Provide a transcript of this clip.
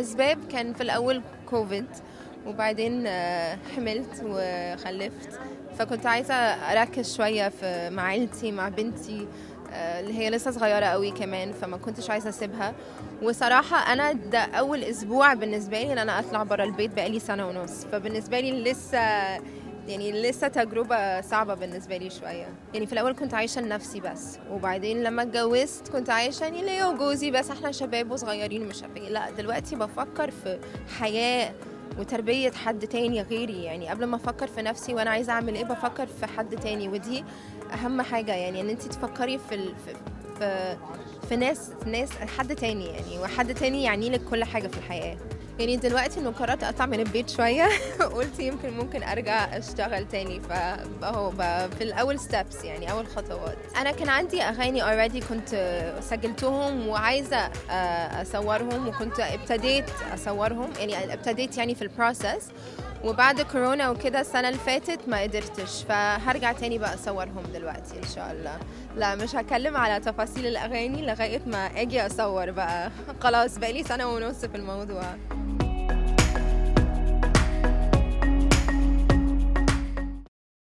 الاسباب كان في الاول كوفيد وبعدين آه، حملت وخلفت فكنت عايزه اركز شويه في مع عيلتي مع بنتي آه، اللي هي لسه صغيره قوي كمان فما كنتش عايزه اسيبها وصراحه انا ده اول اسبوع بالنسبه لي ان انا اطلع بره البيت بقالي سنه ونص فبالنسبه لي لسه يعني لسه تجربة صعبة بالنسبة لي شوية يعني في الأول كنت عايشة لنفسي بس وبعدين لما اتجوزت كنت عايشة يعني ليا وجوزي بس احنا شباب وصغيرين مش عارفة إيه. لا دلوقتي بفكر في حياة وتربية حد تاني غيري يعني قبل ما أفكر في نفسي وأنا عايزة أعمل إيه بفكر في حد تاني ودي أهم حاجة يعني إن أنت تفكري في ال... في في, في ناس ناس حد تاني يعني وحد تاني يعني لك كل حاجة في الحياة يعني دلوقتي انه قررت اطلع من البيت شويه قلت يمكن ممكن ارجع اشتغل تاني فاهو ب- في الاول ستابس يعني اول خطوات انا كان عندي اغاني اوريدي كنت سجلتهم وعايزه آه، اصورهم وكنت ابتديت اصورهم يعني ابتديت يعني في البروسس وبعد كورونا وكده السنة اللي فاتت ما قدرتش فهرجع تاني بقى اصورهم دلوقتي ان شاء الله لا مش هتكلم على تفاصيل الاغاني لغاية ما اجي اصور بقى خلاص بقالي سنة ونص في الموضوع